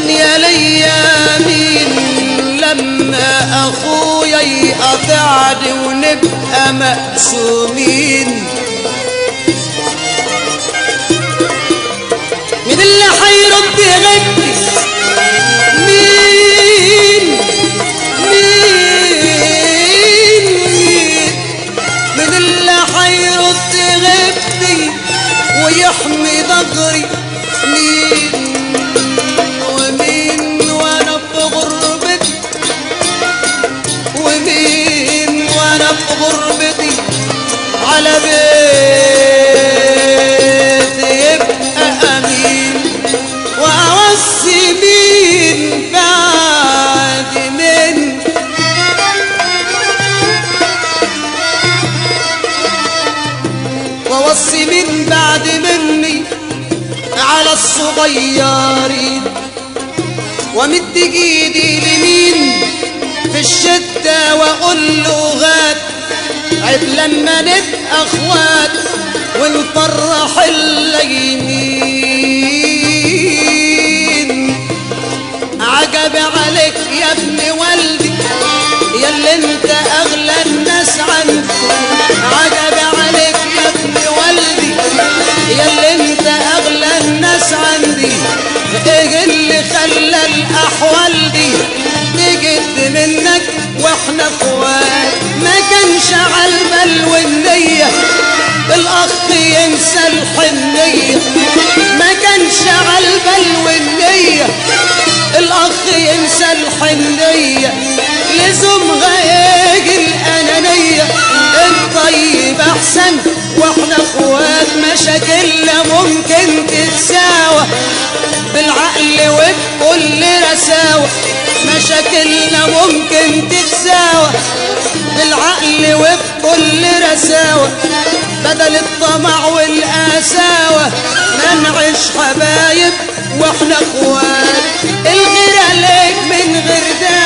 الدنيا ليا مين لما اخويا يقطعني ونبقى مقسومين مين اللي حيرد غيبتي مين مين مين اللي حيرد غيبتي ويحمي ضغري مين ومين وانا في غربتي ومين وانا في غربتي على بيتي يبقى امين واوصي مين بعد من واوصي مين بعد مني على الصغيرين ومد ايدي لمين في الشدة واقول له غاد عيب لما نبقى اخوات ونفرح الليمين عجب عليك يا ابن والدي يا اللي انت اغلى الناس عندي عجب عليك يا ابن والدي يا اللي انت اغلى الناس عندي ايه اللي خلى الاحوال دي تجد منك واحنا اخوات ما كانش عالبال والنية الاخ ينسى الحنية ما كانش عالبال والنية الاخ ينسى الحنية لزومها يجي الانانية الطيب احسن واحنا اخوات مشاكلنا ممكن تتساوى بالعقل وبكل رساوة مشاكلنا ممكن تتساوى بالعقل وبكل رساوة بدل الطمع والقساوة ما نعيش حبايب واحنا اخوات الغير عليك من غير ده